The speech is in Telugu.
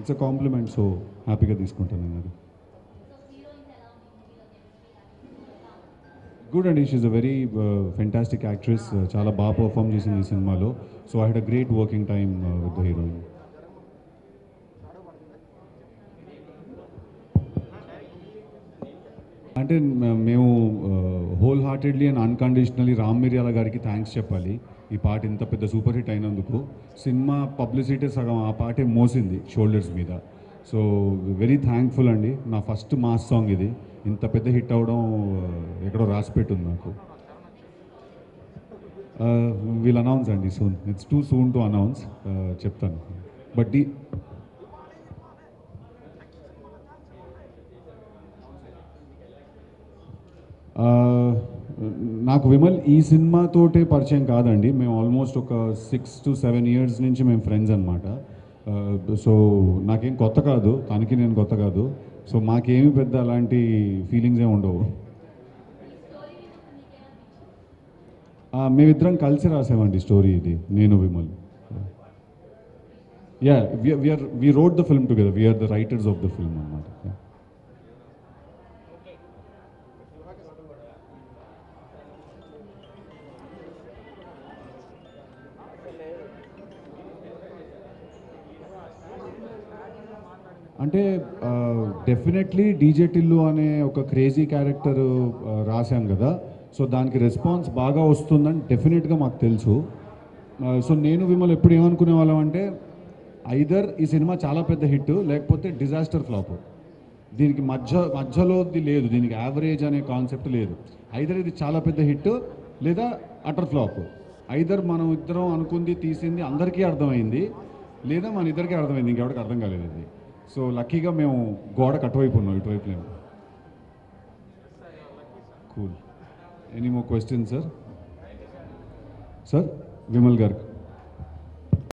ఇట్స్ అ కాంప్లిమెంట్ సో హ్యాపీగా తీసుకుంటాను నేను అది గుడ్ అండి she a very fantastic actress చాలా బాగా పర్ఫామ్ చేసింది ఈ సినిమాలో so I had a great working time with the heroine అంటే మ- మేము whole heartedly and unconditionally Ram Miryala గారికి థ్యాంక్స్ చెప్పాలి ఈ పాట ఇంత పెద్ద సూపర్ హిట్ అయినందుకు సినిమా పబ్లిసిటీ సగం ఆ పాటే మోసింది షోల్డర్స్ మీద సో వెరీ థ్యాంక్ఫుల్ అండి నా ఫస్ట్ మాస్ సాంగ్ ఇది ఇంత పెద్ద హిట్ అవడం uh, ఎక్కడో రాసి పెట్టుంది నాకు వీల్ అనౌన్స్ అండి soon it's too soon to announce చెప్తాను బట్ ఈ ఆ, నాకు విమల్ ఈ సినిమాతోటే పరిచయం కాదండి మేము ఆల్మోస్ట్ ఒక సిక్స్ టు సెవెన్ ఇయర్స్ నుంచి మేము ఫ్రెండ్స్ అనమాట సో నాకేం కొత్త కాదు తనకి నేను కొత్త కాదు సో మాకేమి పెద్ద అలాంటి ఫీలింగ్స్ ఏమి ఉండవు ఆ, మేమిద్దరం కలిసి రాసామండి స్టోరీ ఇది నేను Vimal yeah we're we wrote the film together we're the writers of the film అనమాట అంటే డెఫినెట్లీ డీజే టిల్లు అనే ఒక క్రేజీ క్యారెక్టర్ రాశాం కదా సో దానికి రెస్పాన్స్ బాగా వస్తుందని డెఫినెట్గా మాకు తెలుసు సో నేను విమల్ ఎప్పుడు ఏమనుకునే వాళ్ళం అంటే ఐదర్ ఈ సినిమా చాలా పెద్ద హిట్ లేకపోతే డిజాస్టర్ ఫ్లాప్ దీనికి మధ్య మధ్యలోది లేదు దీనికి యావరేజ్ అనే కాన్సెప్ట్ లేదు ఐదర్ ఇది చాలా పెద్ద హిట్ లేదా అటర్ ఫ్లాప్ ఐదర్ మనం ఇద్దరం అనుకుంది తీసింది అందరికీ అర్థమైంది లేదా మన ఇద్దరికీ అర్థమైంది ఇంకెవరికి అర్థం కాలేదు ఇది సో లక్కీగా మేము గోడకు అటువైపు ఉన్నాం ఇటువైపు లేము cool any more question sir sir Vimal గారు